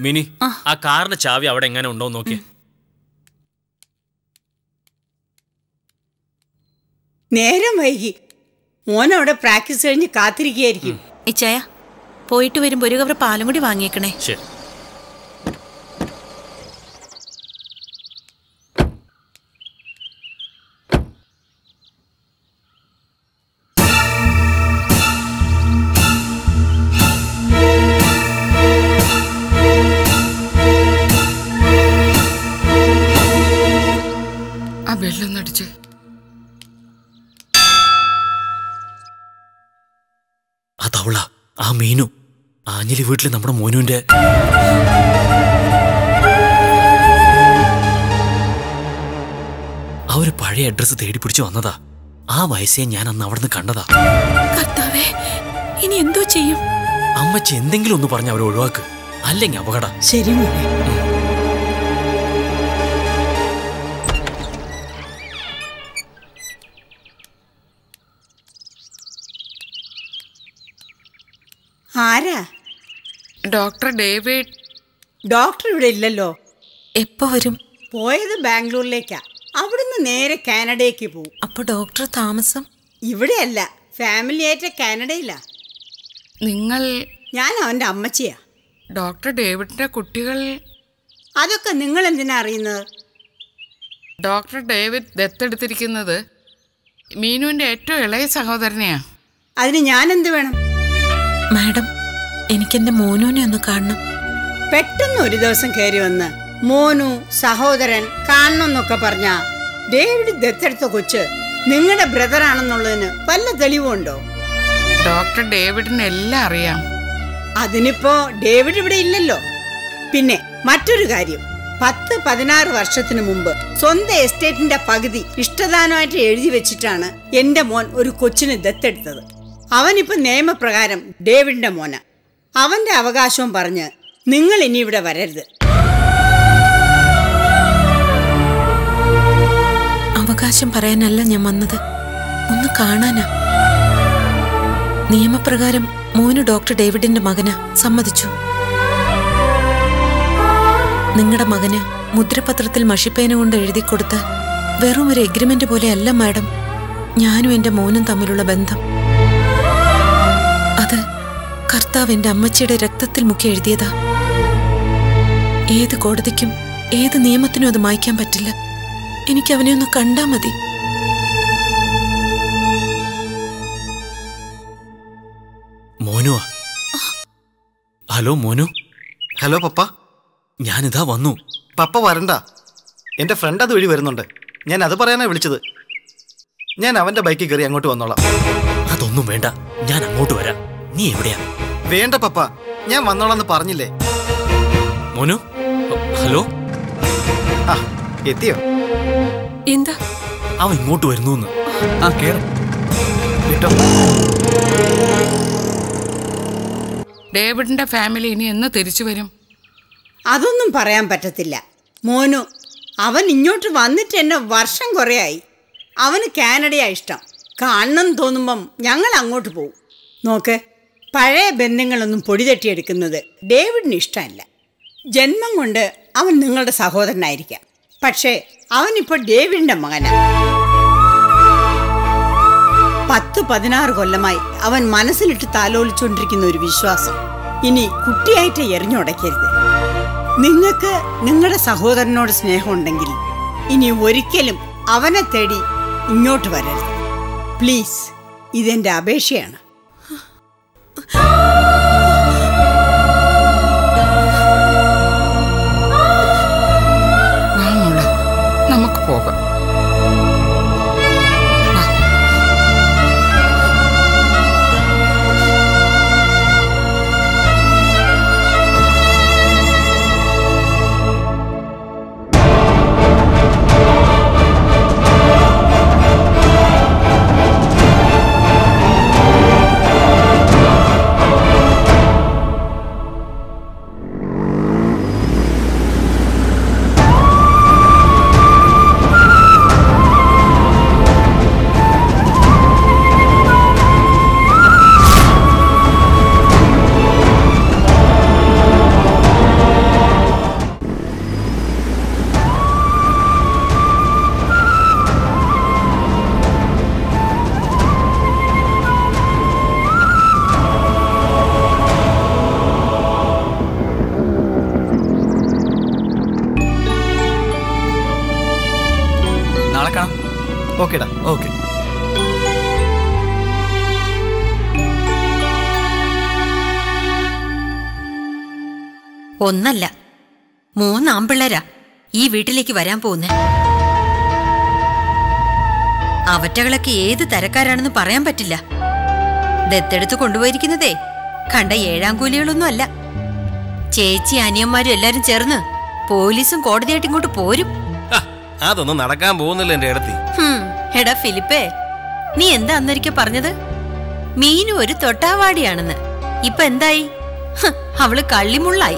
Mini ആ കാറിന്റെ ചാവി അവിടെ എങ്ങനെ ഉണ്ടോ നോക്കിയേ നേരം വൈകി മോൻ അവിടെ പ്രാക്ടീസ് കഴിഞ്ഞ് കാത്തിരിക്കുകയായിരിക്കും ഇച്ചായ പോയിട്ട് വരുമ്പോ ഒരു കവർ പാലും കൂടി വാങ്ങിയേക്കണേ ശരി ആ ബെല്ലൊന്നടിച്ച് അതവള ആ മീനു ആഞ്ഞലി വീട്ടില് നമ്മുടെ മോനുവിന്റെ ആ ഒരു പഴയ അഡ്രസ്സ് തേടി പിടിച്ചു വന്നതാ ആ വയസ്സേ ഞാൻ അന്ന് അവിടുന്ന് കണ്ടതാ കർത്താവേ ഇനി എന്തോ ചെയ്യും അമ്മച്ചി എന്തെങ്കിലും ഒന്ന് പറഞ്ഞ് അവരെ ഒഴിവാക്ക് അല്ലെങ്കിൽ അപകട ശരി മോനെ ആരാ ഡോക്ടർ ഡേവിഡ് ഡോക്ടർ ഇവിടെ ഇല്ലല്ലോ എപ്പോ വരും പോയത് ബാംഗ്ലൂരിലേക്കാ അവിടുന്ന് നേരെ കാനഡയ്ക്ക് പോവും അപ്പൊ ഡോക്ടർ താമസം ഇവിടെയല്ല ഫാമിലി ആയിട്ട് കാനഡയിലാ നിങ്ങൾ ഞാൻ അവൻ്റെ അമ്മച്ചിയാ ഡോക്ടർ ഡേവിഡിന്റെ കുട്ടികൾ അതൊക്കെ നിങ്ങൾ എന്തിനാ അറിയുന്നത് ഡോക്ടർ ഡേവിഡ് ദത്തെടുത്തിരിക്കുന്നത് മീനുവിന്റെ ഏറ്റവും ഇളയ സഹോദരനെയാ അതിന് ഞാൻ എന്ത് വേണം മാഡം എനിക്കെന്റെ മോനോനെ ഒന്ന് കാണണം പെട്ടെന്ന് ഒരു ദിവസം കയറി വന്ന് മോനു സഹോദരൻ കാണണമെന്നൊക്കെ പറഞ്ഞ ഡേവിഡ് ദത്തെടുത്ത കൊച്ച് നിങ്ങളുടെ ബ്രദർ ആണെന്നുള്ളതിന് വല്ല തെളിവുണ്ടോ ഡോക്ടർ ഡേവിഡിന് എല്ലാം അറിയാം അതിനിപ്പോ ഡേവിഡ് ഇവിടെ ഇല്ലല്ലോ പിന്നെ മറ്റൊരു കാര്യം പത്ത് പതിനാറ് വർഷത്തിന് മുമ്പ് സ്വന്തം എസ്റ്റേറ്റിന്റെ പകുതി ഇഷ്ടദാനമായിട്ട് എഴുതി വെച്ചിട്ടാണ് എന്റെ മോൻ ഒരു കൊച്ചിന് ദത്തെടുത്തത് അവനിപ്പോ നിയമപ്രകാരം ഡേവിഡിന്റെ മോന അവന്റെ അവകാശവും പറഞ്ഞ് നിങ്ങൾ ഇനി ഇവിടെ വരരുത് അവകാശം പറയാനല്ല ഞാൻ വന്നത് ഒന്ന് കാണാനാ നിയമപ്രകാരം മോന് ഡോക്ടർ ഡേവിഡിന്റെ മകന് സമ്മതിച്ചു നിങ്ങളുടെ മകന് മുദ്രപത്രത്തിൽ മഷിപ്പേന കൊണ്ട് എഴുതി കൊടുത്ത വെറും ഒരു എഗ്രിമെന്റ് പോലെയല്ല മാഡം ഞാനും എന്റെ മോനും തമ്മിലുള്ള ബന്ധം അത് കർത്താവ് എന്റെ അമ്മച്ചിയുടെ രക്തത്തിൽ മുക്കി എഴുതിയതാ ഏത് കോടതിക്കും ഏത് നിയമത്തിനും അത് മായ്ക്കാൻ പറ്റില്ല എനിക്ക് അവനെ ഒന്ന് കണ്ടാ മതി മോനുവാ ഹലോ മോനു ഹലോ പപ്പ ഞാനിതാ വന്നു പപ്പ വരണ്ട എൻ്റെ ഫ്രണ്ട് അത് വഴി വരുന്നുണ്ട് ഞാൻ അത് പറയാനാ വിളിച്ചത് ഞാൻ അവൻ്റെ ബൈക്കിൽ കയറി അങ്ങോട്ട് വന്നോളാം അതൊന്നും വേണ്ട ഞാൻ അങ്ങോട്ട് വരാം നീ എവിടെയാ വേണ്ട പപ്പ ഞാൻ വന്നോളാന്ന് പറഞ്ഞില്ലേ മോനു ഹലോ ആ എത്തിയോ എന്താ അവൻ ഇങ്ങോട്ട് വരുന്നു ആ കേറ് കേട്ടോ ഡേവിഡിന്റെ ഫാമിലി ഇനി എന്ന് തിരിച്ചു വരും അതൊന്നും പറയാൻ പറ്റത്തില്ല മോനു അവൻ ഇങ്ങോട്ട് വന്നിട്ട് എന്നെ വർഷം കുറേയായി അവന് കാനഡയാ ഇഷ്ടം കാണണം തോന്നുമ്പം ഞങ്ങൾ അങ്ങോട്ട് പോകും നോക്ക് പഴയ ബന്ധങ്ങളൊന്നും പൊടി തട്ടിയെടുക്കുന്നത് ഡേവിഡിന് ഇഷ്ടമല്ല ജന്മം കൊണ്ട് അവൻ നിങ്ങളുടെ സഹോദരനായിരിക്കാം പക്ഷേ അവനിപ്പോൾ ഡേവിഡിന്റെ മകനാ പത്ത് പതിനാറ് കൊല്ലമായി അവൻ മനസ്സിലിട്ട് താലോലിച്ചുകൊണ്ടിരിക്കുന്ന ഒരു വിശ്വാസം ഇനി കുട്ടിയായിട്ട് എറിഞ്ഞുടയ്ക്കരുത് നിങ്ങൾക്ക് നിങ്ങളുടെ സഹോദരനോട് സ്നേഹമുണ്ടെങ്കിൽ ഇനി ഒരിക്കലും അവനെ തേടി ഇങ്ങോട്ട് വരരുത് പ്ലീസ് ഇതെന്റെ അപേക്ഷയാണ് വാ മോളെ നമുക്ക് പോകാം വാ. ആ ഓക്കേടാ ഓക്കെ ഒന്നല്ല മൂന്ന് ആമ്പിള്ളേരാ ഈ വീട്ടിലേക്ക് വരാൻ പോകുന്നേ അവറ്റകളൊക്കെ ഏത് തരക്കാരാണെന്ന് പറയാൻ പറ്റില്ല ദത്തെടുത്ത് കൊണ്ടുപോയിരിക്കുന്നതേ കണ്ട ഏഴാം കൂലികളൊന്നും അല്ല ചേച്ചി അനിയന്മാരും എല്ലാരും ചേർന്ന് പോലീസും കോടതിയായിട്ട് ഇങ്ങോട്ട് പോരും ഹ, അതൊന്നും നടക്കാൻ പോകുന്നില്ല എന്റെ ഇടത്തി ഹും, എടാ ഫിലിപ്പേ നീ എന്താ അന്നൊരിക്കൽ പറഞ്ഞത് മീനു ഒരു തൊട്ടാവാടിയാണെന്ന് ഇപ്പൊ എന്തായി ഹ്, അവള് കള്ളിമുള്ളായി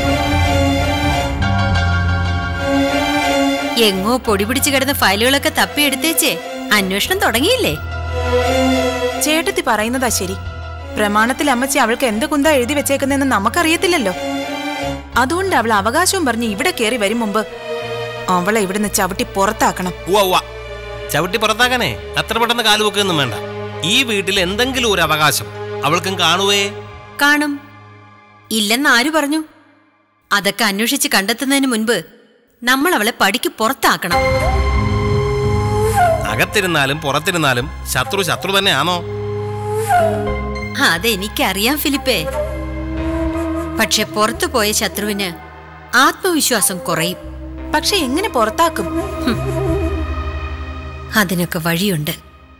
എങ്ങോ പൊടി പിടിച്ചു കിടന്ന ഫയലുകളൊക്കെ തപ്പിയെടുത്തേച്ചേ അന്വേഷണം തുടങ്ങിയില്ലേ ചേട്ടത്തി പറയുന്നതാ ശരി പ്രമാണത്തിൽ അമ്മച്ചി അവൾക്ക് എന്ത് കുന്താ എഴുതി വെച്ചേക്കുന്നെന്ന് നമുക്കറിയത്തില്ലല്ലോ അതുകൊണ്ട് അവൾ അവകാശവും പറഞ്ഞ് ഇവിടെ കയറി വരും മുമ്പ് അവളെ ഇവിടുന്ന് ചവിട്ടി പുറത്താക്കണം ഉവ്വ ഉവ്വ ചവിട്ടി പുറത്താക്കാനേ അത്ര പെട്ടെന്ന് കാല് വെക്കൊന്നും വേണ്ട ഈ വീട്ടിൽ എന്തെങ്കിലും ഒരു അവകാശം അവൾക്കും കാണുവേ കാണും ഇല്ലെന്ന് ആര് പറഞ്ഞു അതൊക്കെ അന്വേഷിച്ച് കണ്ടെത്തുന്നതിന് മുൻപ് നമ്മൾ അവളെ പടിക്ക് പുറത്താക്കണം അകത്തിരുന്നാലും പുറത്തിരുന്നാലും ശത്രു ശത്രു തന്നെയാണോ അതെനിക്കറിയാം ഫിലിപ്പേ പക്ഷെ പുറത്തു പോയ ശത്രുവിന് ആത്മവിശ്വാസം കുറയും പക്ഷെ എങ്ങനെ പുറത്താക്കും അതിനൊക്കെ വഴിയുണ്ട്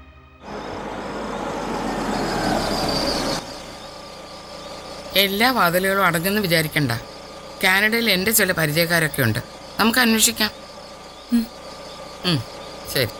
എല്ലാ വാതിലുകളും അടഞ്ഞെന്ന് വിചാരിക്കണ്ട കാനഡയിൽ എൻ്റെ ചില പരിചയക്കാരൊക്കെ ഉണ്ട് നമുക്ക് അന്വേഷിക്കാം ഉം, ശരി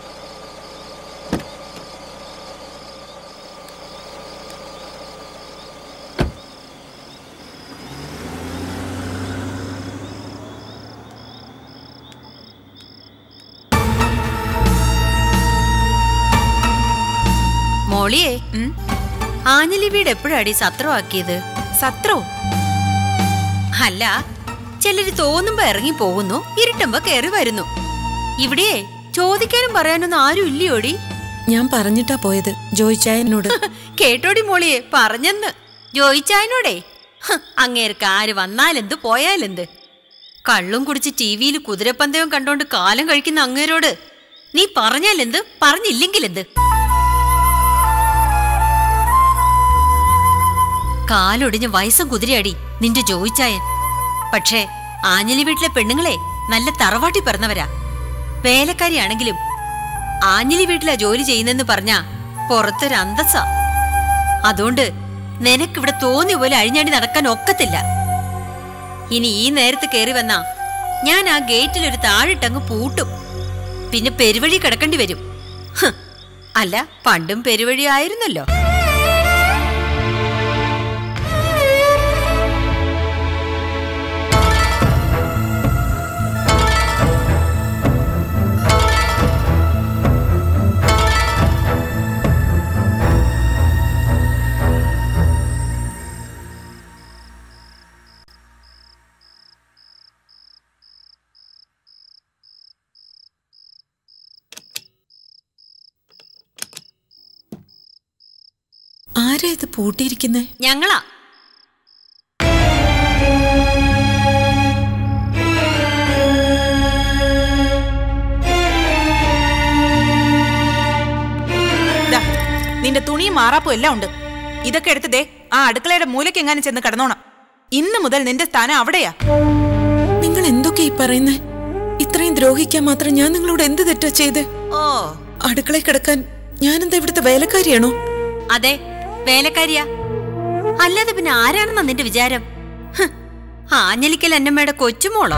മോളിയെ ഉം? ആഞ്ഞലി വീട് എപ്പോഴാടി സത്രമാക്കിയത് സത്രോ അല്ല ചിലര് തോന്നുമ്പോ ഇറങ്ങി പോകുന്നു ഇരുട്ടുമ്പോ കയറി വരുന്നു ഇവിടെ ചോദിക്കാനും പറയാനൊന്നും ആരും ഇല്ലയോടി ഞാൻ പറഞ്ഞിട്ടാ പോയത് ജോയിച്ചായനോട് കേട്ടോടി മോളിയെ പറഞ്ഞെന്ന് ജോയിച്ചായനോടെ ഹ്, അങ്ങേർക്ക് ആര് വന്നാലെന്ത് പോയാലെന്ത് കള്ളും കുടിച്ച് ടി വിയിൽ കുതിരപ്പന്തയം കണ്ടോണ്ട് കാലം കഴിക്കുന്ന അങ്ങേരോട് നീ പറഞ്ഞാലെന്ത് പറഞ്ഞില്ലെങ്കിലെന്ത് കാലൊടിഞ്ഞ വയസ്സും കുതിരയടി നിന്റെ ജോയിച്ചായൻ പക്ഷേ ആഞ്ഞലി വീട്ടിലെ പെണ്ണുങ്ങളെ നല്ല തറവാട്ടി പിറന്നവരാ വേലക്കാരിയാണെങ്കിലും ആഞ്ഞലി വീട്ടിലാ ജോലി ചെയ്യുന്നെന്ന് പറഞ്ഞാ പുറത്തൊരു അന്തസ്സാ അതുകൊണ്ട് നിനക്കിവിടെ തോന്നിയ പോലെ അഴിഞ്ഞാടി നടക്കാൻ ഒക്കത്തില്ല ഇനി ഈ നേരത്ത് കയറി വന്നാ ഞാൻ ആ ഗേറ്റിൽ ഒരു താഴിട്ടങ്ങ് പൂട്ടും പിന്നെ പെരുവഴി കിടക്കേണ്ടി വരും ഹ്, അല്ല പണ്ടും പെരുവഴി ആയിരുന്നല്ലോ ആരാ ഇത് പൂട്ടിയിരിക്കുന്നേ ഞങ്ങളാ ദാ, നിന്റെ തുണിയും മാറാപ്പും എല്ലാം ഉണ്ട് ഇതൊക്കെ എടുത്ത് ദേ ആ അടുക്കളയുടെ മൂലയ്ക്ക് എങ്ങാനും ചെന്ന് കിടന്നോണം ഇന്ന് മുതൽ നിന്റെ സ്ഥാനം അവിടെയാ നിങ്ങൾ എന്തൊക്കെ ഈ പറയുന്നേ ഇത്രയും ദ്രോഹിക്കാൻ മാത്രം ഞാൻ നിങ്ങളോട് എന്ത് തെറ്റാ ചെയ്ത് ഓ അടുക്കളയിൽ കിടക്കാൻ ഞാനെന്താ ഇവിടുത്തെ വേലക്കാരിയാണോ അതെ വേലക്കാരിയാ അല്ലാതെ പിന്നെ ആരാണെന്നാ നിന്റെ വിചാരം ഹ്, ആഞ്ഞലിക്കൽ അന്നമ്മയുടെ കൊച്ചുമോളോ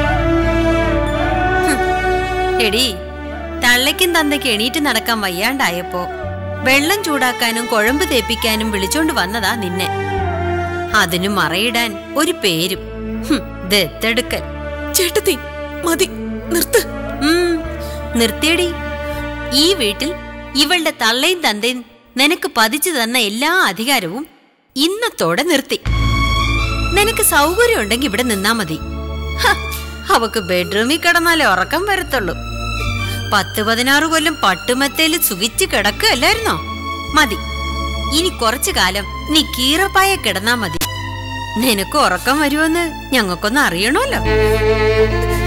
ഹ്, എടി തള്ളയ്ക്കും തന്തയ്ക്ക് എണീറ്റ് നടക്കാൻ വയ്യാണ്ടായപ്പോ വെള്ളം ചൂടാക്കാനും കുഴമ്പ് തേപ്പിക്കാനും വിളിച്ചോണ്ട് വന്നതാ നിന്നെ അതിനു മറയിടാൻ ഒരു പേരും ഹും, ദത്തെടുക്കൽ ചേട്ടത്തി മതി നിർത്ത് ഉം, നിർത്തിയടി ഈ വീട്ടിൽ ഇവളുടെ തള്ളയും തന്തയും നിനക്ക് പതിച്ചു തന്ന എല്ലാ അധികാരവും ഇന്നത്തോടെ നിർത്തി നിനക്ക് സൗകര്യം ഉണ്ടെങ്കിൽ ഇവിടെ നിന്നാ മതി ഹ, അവക്ക് ബെഡ്റൂമിൽ കിടന്നാലേ ഉറക്കം വരത്തുള്ളൂ പത്ത് പതിനാറ് കൊല്ലം പട്ടുമത്തേല് സുഖിച്ച് കിടക്കുകയല്ലായിരുന്നോ മതി ഇനി കുറച്ചു കാലം നീ കീറപ്പായ കിടന്നാ മതി നിനക്ക് ഉറക്കം വരുമെന്ന് ഞങ്ങൾക്കൊന്ന് അറിയണമല്ലോ